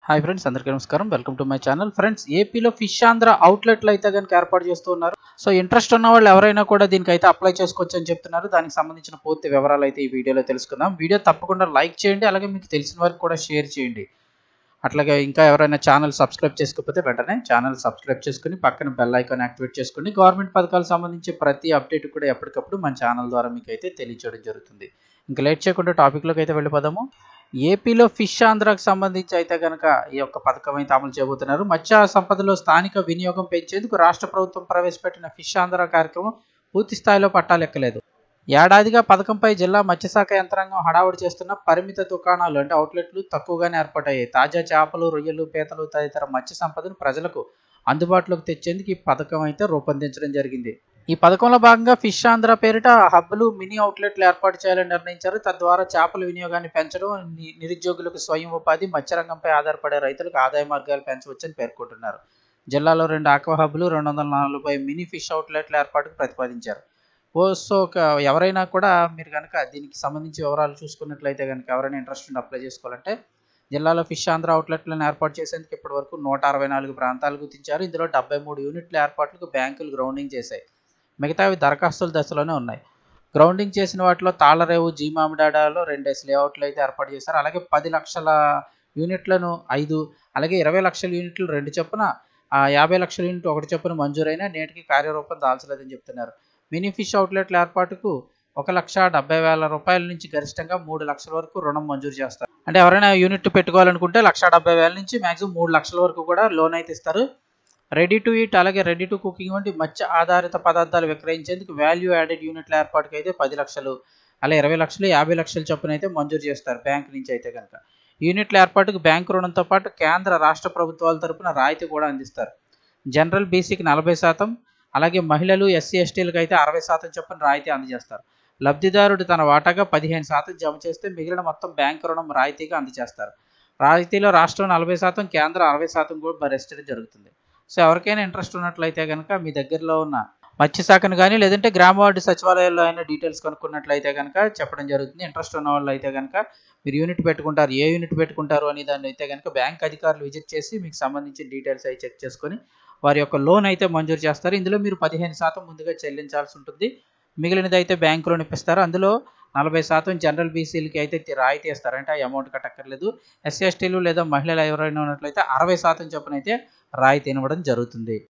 hi friends అందరికీ నమస్కారం welcome to my channel friends ఏపీలో ఫిష్ ఆంధ్ర అవుట్లెట్లు అయితే కనుక ఏర్పాటు చేస్తూ ఉన్నారు సో ఇంట్రెస్ట్ ఉన్న వాళ్ళు ఎవరైనా కూడా దీనికి అయితే అప్లై చేసుకోవచ్చు అని చెప్తున్నారు దానికి సంబంధించిన పూర్తి వివరాలు అయితే ఈ వీడియోలో తెలుసుకుందాం వీడియో తప్పకుండా లైక్ చేయండి అలాగే మీకు తెలిసిన వారికి కూడా షేర్ చేయండి అట్లాగే ఇంకా ఎవరైనా ఛానల్ సబ్స్క్రైబ్ చేసుకోకపోతే వెంటనే ఛానల్ సబ్స్క్రైబ్ చేసుకుని పక్కన బెల్ ఐకాన్ యాక్టివేట్ చేసుకుని గవర్నమెంట్ పథకాలకు సంబంధించి ప్రతి అప్డేట్ కూడా ఎప్పటికప్పుడు మన ఛానల్ ద్వారా మీకు అయితే తెలియచేయడం జరుగుతుంది ఇంకా లేట్ చేయకుండా టాపిక్లోకి అయితే వెళ్ళిపోదాము ఏపీలో ఫిష్ ఆంధ్రాకు సంబంధించి అయితే కనుక ఈ యొక్క పథకం అయితే అమలు చేయబోతున్నారు మత్స్య సంపదలో స్థానిక వినియోగం పెంచేందుకు రాష్ట్ర ప్రభుత్వం ప్రవేశపెట్టిన ఫిష్ ఆంధ్ర కార్యక్రమం పూర్తి స్థాయిలో పట్టాలెక్కలేదు ఏడాదిగా పథకంపై జిల్లా మత్స్యశాఖ యంత్రాంగం హడావుడి చేస్తున్న పరిమిత దుకాణాలు అంటే అవుట్లెట్లు తక్కువగానే ఏర్పాటయ్యాయి తాజా చేపలు రొయ్యలు పీతలు తదితర మత్స్య సంపదను ప్రజలకు అందుబాటులోకి తెచ్చేందుకు ఈ పథకం అయితే రూపొందించడం జరిగింది ఈ పథకంలో భాగంగా ఫిష్ ఆంధ్ర పేరిట హబ్బులు మినీ అవుట్లెట్లు ఏర్పాటు చేయాలని నిర్ణయించారు తద్వారా చేపల వినియోగాన్ని పెంచడం ని- నిరుద్యోగులకు స్వయం ఉపాధి మత్స్యరంగంపై ఆధారపడే రైతులకు ఆదాయ మార్గాలు పెంచవచ్చని పేర్కొంటున్నారు జిల్లాలో రెండు ఆక్వా హబ్బులు రెండు వందల నలభై మినీ ఫిష్ అవుట్లెట్ల ఏర్పాటుకు ప్రతిపాదించారు ఓ సో ఒక ఎవరైనా కూడా మీరు కనుక దీనికి సంబంధించి వివరాలు చూసుకున్నట్లయితే కనుక ఎవరైనా ఇంట్రెస్ట్ ఉండి అప్లై చేసుకోవాలంటే జిల్లాలో ఫిష్ ఆంధ్ర అవుట్లెట్లను ఏర్పాటు చేసేందుకు ఇప్పటి వరకు నూట అరవై నాలుగు ప్రాంతాలు గుర్తించారు ఇందులో డెబ్బై మూడు యూనిట్ల ఏర్పాట్లకు బ్యాంకులు గ్రౌండింగ్ చేశాయి మిగతావి దరఖాస్తుల దశలోనే ఉన్నాయి గ్రౌండింగ్ చేసిన వాటిలో తాళరేవు జీ మామిడాడలో రెండేసి లేఅవుట్లు అయితే ఏర్పాటు చేశారు అలాగే పది లక్షల యూనిట్లను ఐదు అలాగే ఇరవై లక్షల యూనిట్లు రెండు చొప్పున ఆ యాభై లక్షల యూనిట్ ఒకటి చొప్పున మంజూరైన నేటికి కార్యరూపం దాల్చలేదని చెప్తున్నారు మినీ ఫిష్ అవుట్లెట్ల ఏర్పాటుకు ఒక లక్ష డెబ్బై వేల రూపాయల నుంచి గరిష్టంగా మూడు లక్షల వరకు రుణం మంజూరు చేస్తారు అంటే ఎవరైనా యూనిట్ పెట్టుకోవాలనుకుంటే లక్ష డెబ్బై వేల నుంచి మాక్సిమం మూడు లక్షల వరకు కూడా లోన్ అయితే ఇస్తారు రెడీ టు ఈట్ అలాగే రెడీ టు కుకింగ్ వంటి మత్స్య ఆధారిత పదార్థాలు విక్రయించేందుకు వాల్యూ యాడెడ్ యూనిట్ల ఏర్పాటుకి అయితే పది లక్షలు అలా ఇరవై లక్షలు యాభై లక్షల చొప్పున అయితే మంజూరు చేస్తారు బ్యాంక్ నుంచి అయితే కనుక యూనిట్ల ఏర్పాటుకు బ్యాంకు రుణంతో పాటు కేంద్ర రాష్ట్ర ప్రభుత్వాల తరపున రాయితీ కూడా అందిస్తారు జనరల్ బీసీకి నలభై శాతం అలాగే మహిళలు ఎస్సీ ఎస్టీలకు అయితే అరవై శాతం చొప్పున రాయితీ అందజేస్తారు లబ్ధిదారుడు తన వాటాగా పదిహేను శాతం జమ చేస్తే మిగిలిన మొత్తం బ్యాంకు రుణం రాయితీగా అందజేస్తారు రాయితీలో రాష్ట్రం నలభై శాతం కేంద్రం అరవై శాతం కూడా భరించడం జరుగుతుంది సో ఎవరికైనా ఇంట్రెస్ట్ ఉన్నట్లయితే కనుక మీ దగ్గరలో ఉన్న మత్స్యశాఖను కానీ లేదంటే గ్రామ వార్డు సచివాలయాల్లో అయినా డీటెయిల్స్ కనుక్కున్నట్లయితే కనుక చెప్పడం జరుగుతుంది ఇంట్రెస్ట్ ఉన్న వాళ్ళు అయితే కనుక మీరు యూనిట్ పెట్టుకుంటారు ఏ యూనిట్ పెట్టుకుంటారు అని దాన్ని అయితే కనుక బ్యాంక్ అధికారులు విజిట్ చేసి మీకు సంబంధించిన డీటెయిల్స్ అవి చెక్ చేసుకొని వారి యొక్క లోన్ అయితే మంజూరు చేస్తారు ఇందులో మీరు పదిహేను శాతం ముందుగా చెల్లించాల్సి ఉంటుంది మిగిలినది అయితే బ్యాంక్ లోన్ ఇప్పిస్తారు అందులో నలభై శాతం జనరల్ బీసీలకి అయితే తి- రాయితీ ఇస్తారు అంటే ఆ అమౌంట్ కట్టక్కర్లేదు ఎస్సీ ఎస్టీలు లేదా మహిళలు ఎవరైనా ఉన్నట్లయితే అరవై శాతం చొప్పున అయితే రాయితీ ఇవ్వడం జరుగుతుంది